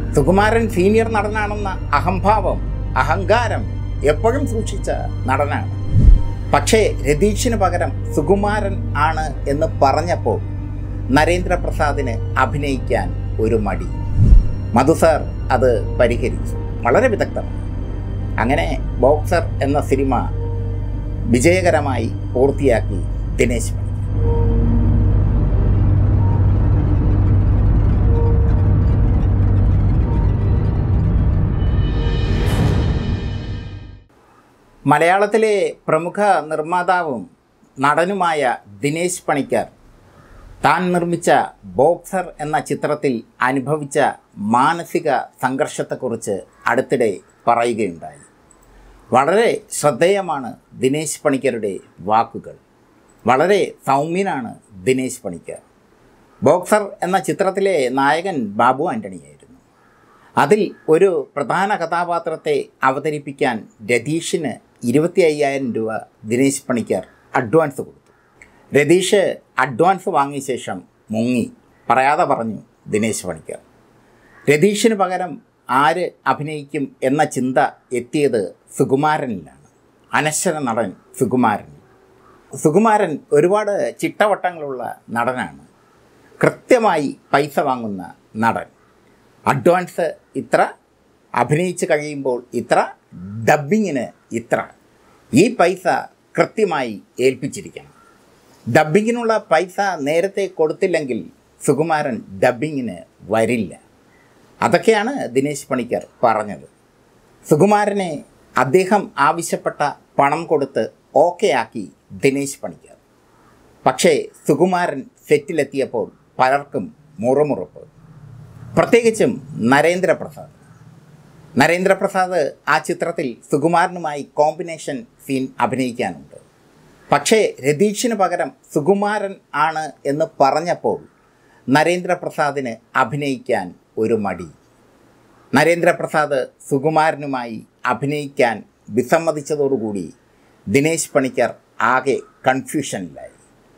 Sukumaran senior നടനാണെന്ന അഹംഭാവം അഹങ്കാരം എപ്പോഴും സൂക്ഷിച്ച നടനാണ് പക്ഷേ രതീഷിന് പകരം സുകുമാരൻ ആണ് എന്ന് പറഞ്ഞപ്പോൾ നരേന്ദ്രപ്രസാദിന് അഭിനയിക്കാൻ ഒരു മടി മധു സാർ അത് പരിഹരിച്ചു വളരെ വിദഗ്ധമായി അങ്ങനെ ബോക്സർ എന്ന സിനിമ വിജയകരമായി പൂർത്തിയാക്കി ദിനേശ് മണി മലയാളത്തിലെ പ്രമുഖ നിർമ്മാതാവും നടനുമായ ദിനേശ് പണിക്കർ താൻ നിർമ്മിച്ച ബോക്സർ എന്ന ചിത്രത്തിൽ അനുഭവിച്ച മാനസിക സംഘർഷത്തെക്കുറിച്ച് അടുത്തിടെ പറയുകയുണ്ടായി വളരെ ശ്രദ്ധേയമാണ് ദിനേശ് പണിക്കരുടെ വാക്കുകൾ വളരെ സൗമ്യനാണ് ദിനേശ് പണിക്കർ ബോക്സർ എന്ന ചിത്രത്തിലെ നായകൻ ബാബു ആൻ്റണിയായിരുന്നു അതിൽ ഒരു പ്രധാന കഥാപാത്രത്തെ അവതരിപ്പിക്കാൻ രതീഷിന് ഇരുപത്തി അയ്യായിരം രൂപ ദിനേശ് പണിക്കർ അഡ്വാൻസ് കൊടുത്തു രതീഷ് അഡ്വാൻസ് വാങ്ങിയ ശേഷം മുങ്ങി പറയാതെ പറഞ്ഞു ദിനേശ് പണിക്കർ രതീഷിന് പകരം ആര് അഭിനയിക്കും എന്ന ചിന്ത എത്തിയത് സുകുമാരനിലാണ് അനശ്വര നടൻ സുകുമാരൻ സുകുമാരൻ ഒരുപാട് ചിട്ടവട്ടങ്ങളുള്ള നടനാണ് കൃത്യമായി പൈസ വാങ്ങുന്ന നടൻ അഡ്വാൻസ് ഇത്ര അഭിനയിച്ച് കഴിയുമ്പോൾ ഇത്ര ഡബ്ബിങ്ങിന് ഇത്ര ഈ പൈസ കൃത്യമായി ഏൽപ്പിച്ചിരിക്കണം ഡബ്ബിങ്ങിനുള്ള പൈസ നേരത്തെ കൊടുത്തില്ലെങ്കിൽ സുകുമാരൻ ഡബ്ബിങ്ങിന് വരില്ല അതൊക്കെയാണ് ദിനേശ് പണിക്കർ പറഞ്ഞത് സുകുമാരനെ അദ്ദേഹം ആവശ്യപ്പെട്ട പണം കൊടുത്ത് ഓക്കെ ആക്കി ദിനേശ് പണിക്കർ പക്ഷേ സുകുമാരൻ സെറ്റിലെത്തിയപ്പോൾ പലർക്കും മുറുമുറുപ്പ് പ്രത്യേകിച്ചും നരേന്ദ്രപ്രസാദ് നരേന്ദ്രപ്രസാദ് ആ ചിത്രത്തിൽ സുകുമാരനുമായി കോമ്പിനേഷൻ സീൻ അഭിനയിക്കാനുണ്ട് പക്ഷേ രതീഷിന് പകരം സുകുമാരൻ ആണ് എന്ന് പറഞ്ഞപ്പോൾ നരേന്ദ്രപ്രസാദിന് അഭിനയിക്കാൻ ഒരു മടി നരേന്ദ്രപ്രസാദ് സുകുമാരനുമായി അഭിനയിക്കാൻ വിസമ്മതിച്ചതോടുകൂടി ദിനേശ് പണിക്കർ ആകെ കൺഫ്യൂഷനിലായി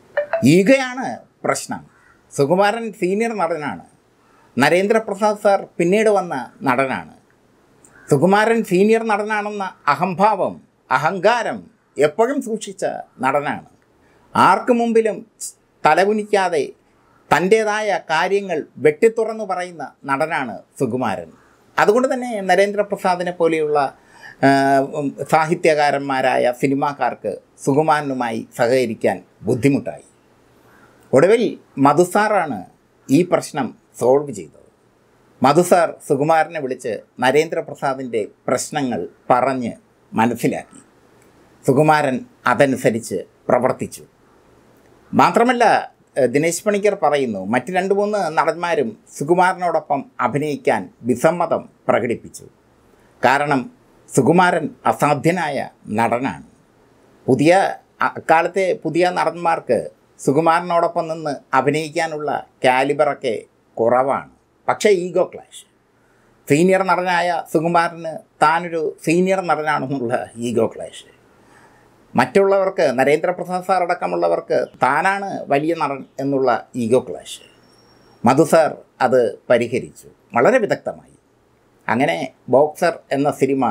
ഈഗയാണ് പ്രശ്നം സുകുമാരൻ സീനിയർ നടനാണ് നരേന്ദ്രപ്രസാദ് സാർ പിന്നീട് വന്ന നടനാണ് സുകുമാരൻ സീനിയർ നടനാണെന്ന അഹംഭാവം അഹങ്കാരം എപ്പോഴും സൂക്ഷിച്ച നടനാണ് ആർക്കു മുമ്പിലും തലകുനിക്കാതെ തൻ്റേതായ കാര്യങ്ങൾ വെട്ടിത്തുറന്നു പറയുന്ന നടനാണ് സുകുമാരൻ അതുകൊണ്ട് തന്നെ നരേന്ദ്രപ്രസാദിനെ പോലെയുള്ള ആ, ഉം, സാഹിത്യകാരന്മാരായ സിനിമാക്കാർക്ക് സുകുമാരനുമായി സഹകരിക്കാൻ ബുദ്ധിമുട്ടായി ഒടുവിൽ മധുസാറാണ് ഈ പ്രശ്നം സോൾവ് ചെയ്തത് മധുസാർ സുകുമാരനെ വിളിച്ച് നരേന്ദ്രപ്രസാദിൻ്റെ പ്രശ്നങ്ങൾ പറഞ്ഞ് മനസ്സിലാക്കി സുകുമാരൻ അതനുസരിച്ച് പ്രവർത്തിച്ചു മാത്രമല്ല ഏഹ്, ദിനേശ് പണിക്കർ പറയുന്നു മറ്റ് രണ്ട് മൂന്ന് നടന്മാരും സുകുമാരനോടൊപ്പം അഭിനയിക്കാൻ വിസമ്മതം പ്രകടിപ്പിച്ചു കാരണം സുകുമാരൻ അസാധ്യനായ നടനാണ് പുതിയ അക്കാലത്തെ പുതിയ നടന്മാർക്ക് സുകുമാരനോടൊപ്പം നിന്ന് അഭിനയിക്കാനുള്ള കാലിബറൊക്കെ കുറവാണ് പക്ഷേ ഈഗോ ക്ലാഷ് സീനിയർ നടനായ സുകുമാരന് താനൊരു സീനിയർ നടനാണെന്നുള്ള ഈഗോ ക്ലാഷ് മറ്റുള്ളവർക്ക് നരേന്ദ്രപ്രസാദ് സാർ അടക്കമുള്ളവർക്ക് താനാണ് വലിയ നടൻ എന്നുള്ള ഈഗോ ക്ലാഷ് മധു സാർ അത് പരിഹരിച്ചു വളരെ വിദഗ്ധമായി അങ്ങനെ ബോക്സർ എന്ന സിനിമ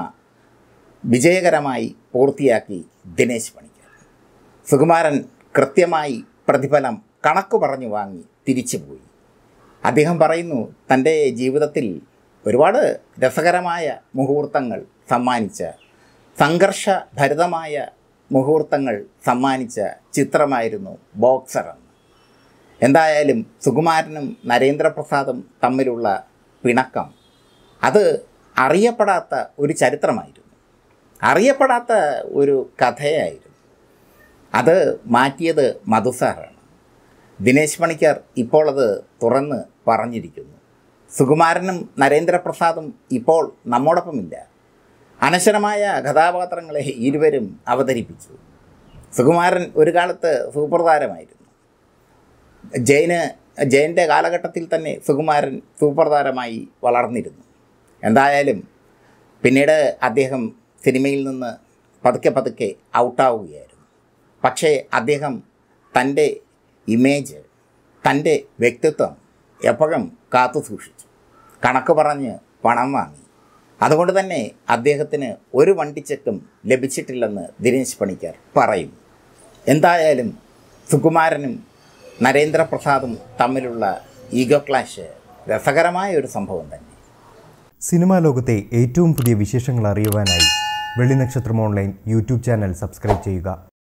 വിജയകരമായി പൂർത്തിയാക്കി ദിനേശ് പണിക്കർ സുകുമാരൻ കൃത്യമായി പ്രതിഫലം കണക്ക് പറഞ്ഞു വാങ്ങി തിരിച്ചുപോയി അദ്ദേഹം പറയുന്നു തൻ്റെ ജീവിതത്തിൽ ഒരുപാട് രസകരമായ മുഹൂർത്തങ്ങൾ സമ്മാനിച്ച സംഘർഷഭരിതമായ മുഹൂർത്തങ്ങൾ സമ്മാനിച്ച ചിത്രമായിരുന്നു ബോക്സർ എന്ന് എന്തായാലും സുകുമാരനും നരേന്ദ്രപ്രസാദും തമ്മിലുള്ള പിണക്കം അത് അറിയപ്പെടാത്ത ഒരു ചരിത്രമായിരുന്നു അറിയപ്പെടാത്ത ഒരു കഥയായിരുന്നു അത് മാറ്റിയത് മധുസാറാണ് ദിനേശ് പണിക്കർ ഇപ്പോൾ അത് തുറന്ന് പറഞ്ഞിരിക്കുന്നു സുകുമാരനും നരേന്ദ്രപ്രസാദും ഇപ്പോൾ നമ്മോടൊപ്പമില്ല അനശ്വരമായ കഥാപാത്രങ്ങളെ ഇരുവരും അവതരിപ്പിച്ചു സുകുമാരൻ ഒരു കാലത്ത് സൂപ്പർ താരമായിരുന്നു ജയന് ജയൻ്റെ കാലഘട്ടത്തിൽ തന്നെ സുകുമാരൻ സൂപ്പർ താരമായി വളർന്നിരുന്നു എന്തായാലും പിന്നീട് അദ്ദേഹം സിനിമയിൽ നിന്ന് പതുക്കെ പതുക്കെ ഔട്ടാവുകയായിരുന്നു പക്ഷേ അദ്ദേഹം തൻ്റെ ഇമേജ് തൻ്റെ വ്യക്തിത്വം എപ്പോഴും കാത്തു സൂക്ഷിച്ചു കണക്ക് പറഞ്ഞ് പണം വാങ്ങി അതുകൊണ്ട് തന്നെ അദ്ദേഹത്തിന് ഒരു വണ്ടിച്ചെക്കും ലഭിച്ചിട്ടില്ലെന്ന് ദിനേശ് പണിക്കർ പറയും എന്തായാലും സുകുമാരനും നരേന്ദ്രപ്രസാദും തമ്മിലുള്ള ഈഗോ ക്ലാഷ് രസകരമായ ഒരു സംഭവം തന്നെ സിനിമാ ലോകത്തെ ഏറ്റവും പുതിയ വിശേഷങ്ങൾ അറിയുവാനായി Vellinakshatram online YouTube channel subscribe ചെയ്യുക